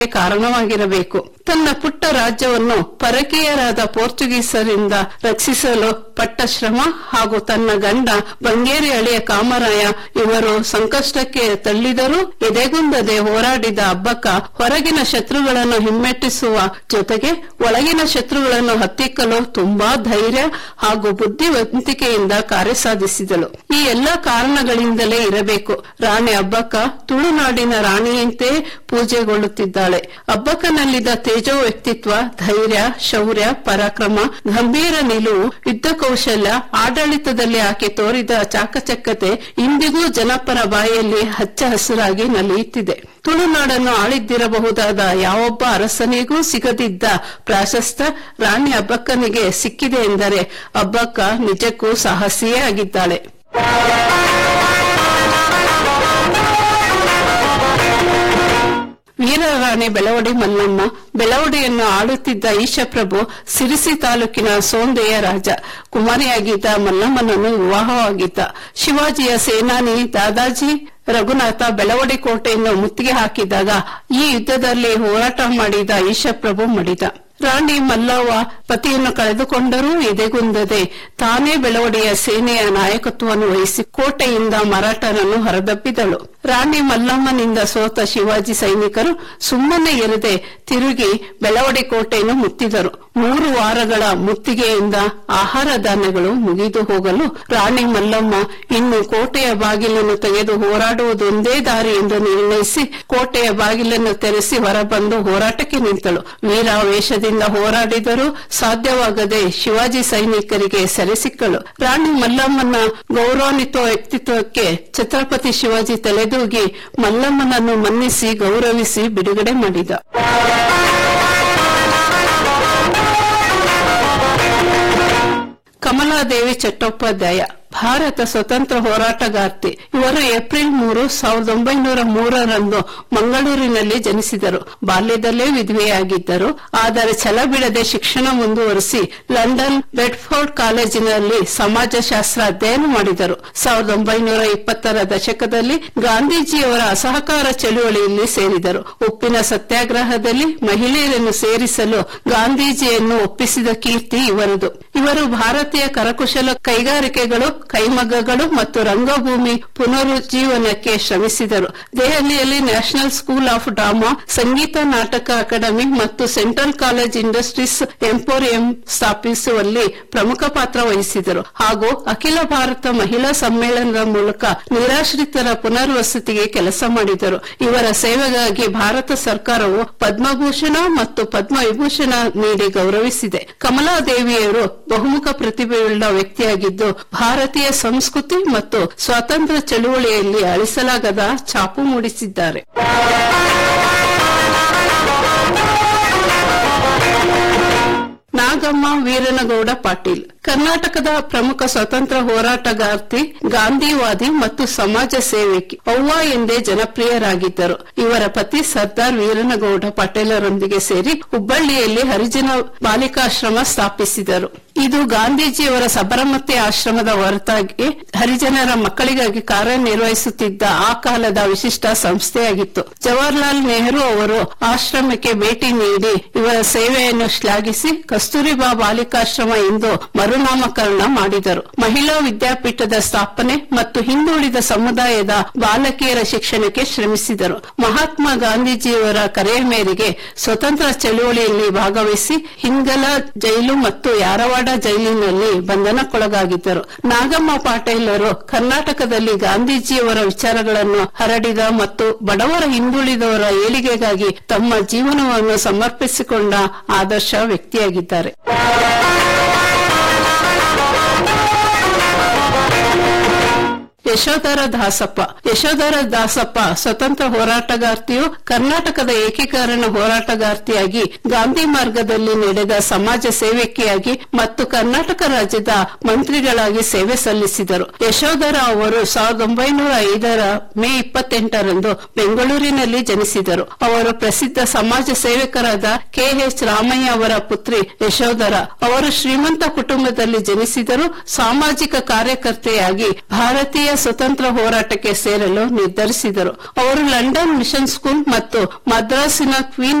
ಕಾರಣವಾಗಿರಬೇಕು ತನ್ನ ಪುಟ್ಟ ರಾಜ್ಯವನ್ನು ಪರಕೀಯರಾದ ಪೋರ್ಚುಗೀಸರಿಂದ ರಕ್ಷಿಸಲು ಪಟ್ಟ ಶ್ರಮ ಹಾಗೂ ತನ್ನ ಗಂಡ ಬಂಗೇರಿ ಅಳಿಯ ಕಾಮರಾಯ ಇವರು ಸಂಕಷ್ಟಕ್ಕೆ ತಳ್ಳಿದರೂ ಎದೆಗುಂದದೆ ಹೋರಾಡಿದ ಹಬ್ಬಕ್ಕ ಹೊರಗಿನ ಶತ್ರುಗಳನ್ನು ಹಿಮ್ಮೆಟ್ಟಿಸುವ ಜೊತೆಗೆ ಒಳಗಿನ ಶತ್ರುಗಳನ್ನು ಹತ್ತಿಕ್ಕಲು ತುಂಬಾ ಧೈರ್ಯ ಹಾಗೂ ಬುದ್ಧಿವಂತಿಕೆಯಿಂದ ಕಾರ್ಯ ಸಾಧಿಸಿದಳು ಈ ಎಲ್ಲಾ ಕಾರಣಗಳಿಂದಲೇ ಇರಬೇಕು ರಾಣಿ ಹಬ್ಬಕ್ಕ ತುಳುನಾಡಿನ ರಾಣಿಯಂತೆ ಪೂಜೆಗೊಳ್ಳುತ್ತಿದ್ದಾಳೆ ಹಬ್ಬಕ್ಕನಲ್ಲಿದ್ದ ತೇಜೋ ವ್ಯಕ್ತಿತ್ವ ಧೈರ್ಯ ಶೌರ್ಯ ಪರಾಕ್ರಮ ಗಂಭೀರ ನಿಲುವು ಯುದ್ಧ ಕೌಶಲ್ಯ ಆಡಳಿತದಲ್ಲಿ ಆಕೆ ತೋರಿದ ಚಾಕಚಕ್ಯತೆ ಇಂದಿಗೂ ಜನಪರ ಬಾಯಲ್ಲಿ ಹಚ್ಚ ಹಸಿರಾಗಿ ನಲಿಯುತ್ತಿದೆ ತುಳುನಾಡನ್ನು ಆಳಿದ್ದಿರಬಹುದಾದ ಯಾವೊಬ್ಬ ಅರಸನಿಗೂ ಸಿಗದಿದ್ದ ಪ್ರಾಶಸ್ತ್ಯ ರಾಣಿ ಅಬ್ಬಕ್ಕನಿಗೆ ಸಿಕ್ಕಿದೆ ಎಂದರೆ ಅಬ್ಬಕ್ಕ ನಿಜಕ್ಕೂ ಸಾಹಸಿಯೇ ಆಗಿದ್ದಾಳೆ ವೀರರಾಣಿ ಬೆಳವಡಿ ಮಲ್ಲಮ್ಮ ಬೆಳವಡಿಯನ್ನು ಆಳುತ್ತಿದ್ದ ಈಶಪ್ರಭು ಸಿರಿಸಿ ತಾಲೂಕಿನ ಸೋಂದೆಯ ರಾಜ ಕುಮಾರಿಯಾಗಿದ್ದ ಮಲ್ಲಮ್ಮನನ್ನು ವಿವಾಹವಾಗಿದ್ದ ಶಿವಾಜಿಯ ಸೇನಾನಿ ದಾದಾಜಿ ರಘುನಾಥ ಬೆಳವಡಿ ಕೋಟೆಯನ್ನು ಮುತ್ತಿಗೆ ಹಾಕಿದಾಗ ಈ ಯುದ್ಧದಲ್ಲಿ ಹೋರಾಟ ಮಾಡಿದ ಈಶಪ್ರಭು ಮಡಿದ ರಾಣಿ ಮಲ್ಲವ್ವ ಪತಿಯನ್ನು ಕಳೆದುಕೊಂಡರೂ ಎದೆಗುಂದದೆ ತಾನೇ ಬೆಳವಡಿಯ ಸೇನೆಯ ನಾಯಕತ್ವವನ್ನು ವಹಿಸಿ ಕೋಟೆಯಿಂದ ಮರಾಠರನ್ನು ಹೊರದಬ್ಬಿದಳು ರಾಣಿ ಮಲ್ಲಮ್ಮನಿಂದ ಸೋತ ಶಿವಾಜಿ ಸೈನಿಕರು ಸುಮ್ಮನೆ ಇರದೆ ತಿರುಗಿ ಬೆಳವಡಿ ಕೋಟೆಯನ್ನು ಮುತ್ತಿದರು ಮೂರು ವಾರಗಳ ಮುತ್ತಿಗೆಯಿಂದ ಆಹಾರ ಧಾನ್ಯಗಳು ಮುಗಿದು ಹೋಗಲು ರಾಣಿ ಮಲ್ಲಮ್ಮ ಇನ್ನು ಕೋಟೆಯ ಬಾಗಿಲನ್ನು ತೆಗೆದು ಹೋರಾಡುವುದೊಂದೇ ದಾರಿ ಎಂದು ನಿರ್ಣಯಿಸಿ ಕೋಟೆಯ ಬಾಗಿಲನ್ನು ತೆರೆಸಿ ಹೊರಬಂದು ಹೋರಾಟಕ್ಕೆ ನಿಂತಳು ವೀರಾವೇಶದಿಂದ ಹೋರಾಡಿದರೂ ಸಾಧ್ಯವಾಗದೆ ಶಿವಾಜಿ ಸೈನಿಕರಿಗೆ ಸೆರೆಸಿಕ್ಕಳು ರಾಣಿ ಮಲ್ಲಮ್ಮನ ಗೌರವಾನ್ವಿತ ವ್ಯಕ್ತಿತ್ವಕ್ಕೆ ಛತ್ರಪತಿ ಶಿವಾಜಿ ತಲೆದೂಗಿ ಮಲ್ಲಮ್ಮನನ್ನು ಮನ್ನಿಸಿ ಗೌರವಿಸಿ ಬಿಡುಗಡೆ ಮಾಡಿದ ಕಮಲಾದೇವಿ ಚಟ್ಟೋಪಾಧ್ಯಾಯ ಭಾರತ ಸ್ವತಂತ್ರ ಹೋರಾಟಗಾರ್ತಿ ಇವರು ಏಪ್ರಿಲ್ ಮೂರು ಸಾವಿರದ ಒಂಬೈನೂರ ಮೂರರಂದು ಮಂಗಳೂರಿನಲ್ಲಿ ಜನಿಸಿದರು ಬಾಲ್ಯದಲ್ಲೇ ವಿಧವೆಯಾಗಿದ್ದರು ಆದರೆ ಛಲ ಬಿಡದೆ ಶಿಕ್ಷಣ ಮುಂದುವರಿಸಿ ಲಂಡನ್ ಬೆಡ್ಫೋರ್ಡ್ ಕಾಲೇಜಿನಲ್ಲಿ ಸಮಾಜಶಾಸ್ತ್ರ ಅಧ್ಯಯನ ಮಾಡಿದರು ಸಾವಿರದ ಒಂಬೈನೂರ ಇಪ್ಪತ್ತರ ದಶಕದಲ್ಲಿ ಗಾಂಧೀಜಿಯವರ ಅಸಹಕಾರ ಚಳುವಳಿಯಲ್ಲಿ ಸೇರಿದರು ಉಪ್ಪಿನ ಸತ್ಯಾಗ್ರಹದಲ್ಲಿ ಮಹಿಳೆಯರನ್ನು ಸೇರಿಸಲು ಗಾಂಧೀಜಿಯನ್ನು ಒಪ್ಪಿಸಿದ ಕೀರ್ತಿ ಇವರದು ಇವರು ಭಾರತೀಯ ಕರಕುಶಲ ಕೈಗಾರಿಕೆಗಳು ಕೈಮಗ್ಗಗಳು ಮತ್ತು ರಂಗಭೂಮಿ ಪುನರುಜ್ಜೀವನಕ್ಕೆ ಶ್ರಮಿಸಿದರು ದೆಹಲಿಯಲ್ಲಿ national school of drama Sangeet Natak academy ಮತ್ತು ಸೆಂಟ್ರಲ್ ಕಾಲೇಜ್ ಇಂಡಸ್ಟ್ರೀಸ್ ಎಂಪೋರಿಯಂ ಸ್ಥಾಪಿಸುವಲ್ಲಿ ಪ್ರಮುಖ ಪಾತ್ರ ವಹಿಸಿದರು ಹಾಗೂ ಅಖಿಲ ಭಾರತ ಮಹಿಳಾ ಸಮ್ಮೇಳನದ ಮೂಲಕ ನಿರಾಶ್ರಿತರ ಪುನರ್ವಸತಿಗೆ ಕೆಲಸ ಮಾಡಿದರು ಇವರ ಸೇವೆಗಾಗಿ ಭಾರತ ಸರ್ಕಾರವು ಪದ್ಮಭೂಷಣ ಮತ್ತು ಪದ್ಮವಿಭೂಷಣ ನೀಡಿ ಗೌರವಿಸಿದೆ ಕಮಲಾದೇವಿಯವರು ಬಹುಮುಖ ಪ್ರತಿಭೆಯುಳ್ಳ ವ್ಯಕ್ತಿಯಾಗಿದ್ದು ಭಾರತೀಯ ಸಂಸ್ಕೃತಿ ಮತ್ತು ಸ್ವಾತಂತ್ರ್ಯ ಚಳುವಳಿಯಲ್ಲಿ ಅಳಿಸಲಾಗದ ಛಾಪು ಮೂಡಿಸಿದ್ದಾರೆ ನಾಗಮ್ಮ ವೀರನಗೌಡ ಪಾಟೀಲ್ ಕರ್ನಾಟಕದ ಪ್ರಮುಖ ಸ್ವತಂತ್ರ ಹೋರಾಟಗಾರ್ತಿ ಗಾಂಧಿವಾದಿ ಮತ್ತು ಸಮಾಜ ಸೇವಕಿ ಅವ್ವ ಎಂದೇ ಜನಪ್ರಿಯರಾಗಿದ್ದರು ಇವರ ಪತಿ ಸರ್ದಾರ್ ವೀರನಗೌಡ ಪಟೇಲರೊಂದಿಗೆ ಸೇರಿ ಹುಬ್ಬಳ್ಳಿಯಲ್ಲಿ ಹರಿಜನ ಬಾಲಿಕಾಶ್ರಮ ಸ್ಥಾಪಿಸಿದರು ಇದು ಗಾಂಧೀಜಿಯವರ ಸಬರಮತಿ ಆಶ್ರಮದ ಹೊರತಾಗಿ ಹರಿಜನರ ಮಕ್ಕಳಿಗಾಗಿ ಕಾರ್ಯನಿರ್ವಹಿಸುತ್ತಿದ್ದ ಆ ಕಾಲದ ವಿಶಿಷ್ಟ ಸಂಸ್ಥೆಯಾಗಿತ್ತು ಜವಾಹರ್ಲಾಲ್ ನೆಹರು ಅವರು ಆಶ್ರಮಕ್ಕೆ ಭೇಟಿ ನೀಡಿ ಇವರ ಸೇವೆಯನ್ನು ಶ್ಲಾಘಿಸಿ ಕಸ್ತೂರಿಬಾ ಬಾಲಿಕಾಶ್ರಮ ಎಂದು ಮರುನಾಮಕರಣ ಮಾಡಿದರು ಮಹಿಳಾ ವಿದ್ಯಾಪೀಠದ ಸ್ಥಾಪನೆ ಮತ್ತು ಹಿಂದುಳಿದ ಸಮುದಾಯದ ಬಾಲಕಿಯರ ಶಿಕ್ಷಣಕ್ಕೆ ಶ್ರಮಿಸಿದರು ಮಹಾತ್ಮ ಗಾಂಧೀಜಿಯವರ ಕರೆಯ ಮೇರೆಗೆ ಸ್ವತಂತ್ರ ಚಳುವಳಿಯಲ್ಲಿ ಭಾಗವಹಿಸಿ ಹಿಂಗಲ ಜೈಲು ಮತ್ತು ಯಾರವಾಡ ಜೈಲಿನಲ್ಲಿ ಬಂಧನಕ್ಕೊಳಗಾಗಿದ್ದರು ನಾಗಮ್ಮ ಪಾಟೀಲರು ಕರ್ನಾಟಕದಲ್ಲಿ ಗಾಂಧೀಜಿಯವರ ವಿಚಾರಗಳನ್ನು ಹರಡಿದ ಮತ್ತು ಬಡವರ ಹಿಂದುಳಿದವರ ಏಳಿಗೆಗಾಗಿ ತಮ್ಮ ಜೀವನವನ್ನು ಸಮರ್ಪಿಸಿಕೊಂಡ ಆದರ್ಶ ವ್ಯಕ್ತಿಯಾಗಿದ್ದಾರೆ ಯಶೋಧರ ದಾಸಪ್ಪ ಯಶೋಧರ ದಾಸಪ್ಪ ಸ್ವತಂತ್ರ ಹೋರಾಟಗಾರ್ತಿಯು ಕರ್ನಾಟಕದ ಏಕೀಕರಣ ಹೋರಾಟಗಾರ್ತಿಯಾಗಿ ಗಾಂಧಿ ಮಾರ್ಗದಲ್ಲಿ ನಡೆದ ಸಮಾಜ ಸೇವಕಿಯಾಗಿ ಮತ್ತು ಕರ್ನಾಟಕ ರಾಜ್ಯದ ಮಂತ್ರಿಗಳಾಗಿ ಸೇವೆ ಸಲ್ಲಿಸಿದರು ಯಶೋಧರ ಅವರು ಸಾವಿರದ ಒಂಬೈನೂರ ಐದರ ಮೇ ಇಪ್ಪತ್ತೆಂಟರಂದು ಬೆಂಗಳೂರಿನಲ್ಲಿ ಜನಿಸಿದರು ಅವರು ಪ್ರಸಿದ್ಧ ಸಮಾಜ ಸೇವಕರಾದ ಕೆಎಚ್ ರಾಮಯ್ಯ ಅವರ ಪುತ್ರಿ ಯಶೋಧರ ಅವರು ಶ್ರೀಮಂತ ಕುಟುಂಬದಲ್ಲಿ ಜನಿಸಿದರು ಸಾಮಾಜಿಕ ಕಾರ್ಯಕರ್ತೆಯಾಗಿ ಭಾರತೀಯ ಸ್ವತಂತ್ರ ಹೋರಾಟಕ್ಕೆ ಸೇರಲು ನಿರ್ಧರಿಸಿದರು ಅವರು ಲಂಡನ್ ಮಿಷನ್ ಸ್ಕೂಲ್ ಮತ್ತು ಮದ್ರಾಸಿನ ಕ್ವೀನ್